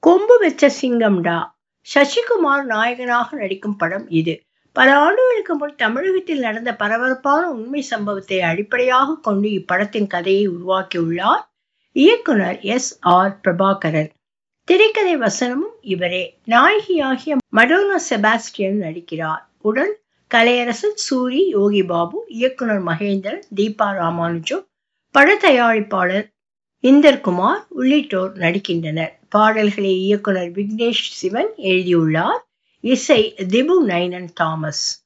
கொம்பு வச்ச சிங்கம்டா சசிகுமார் நாயகனாக நடிக்கும் படம் இது பல ஆண்டுகளுக்கு முன் தமிழகத்தில் நடந்த பரபரப்பான உண்மை சம்பவத்தை அடிப்படையாக கொண்டு இப்படத்தின் கதையை உருவாக்கியுள்ளார் இயக்குனர் எஸ் ஆர் பிரபாகரன் திரைக்கதை வசனமும் இவரே நாயகியாகிய மடோனா செபாஸ்டியன் நடிக்கிறார் உடன் கலையரசன் சூரி யோகி பாபு இயக்குனர் மகேந்திரன் தீபா ராமானுஜம் பட தயாரிப்பாளர் இந்தர்குமார் உள்ளிட்டோர் நடிக்கின்றனர் பாடல்களை இயக்குனர் விக்னேஷ் சிவன் எழுதியுள்ளார் இசை திபு நைனன் தாமஸ்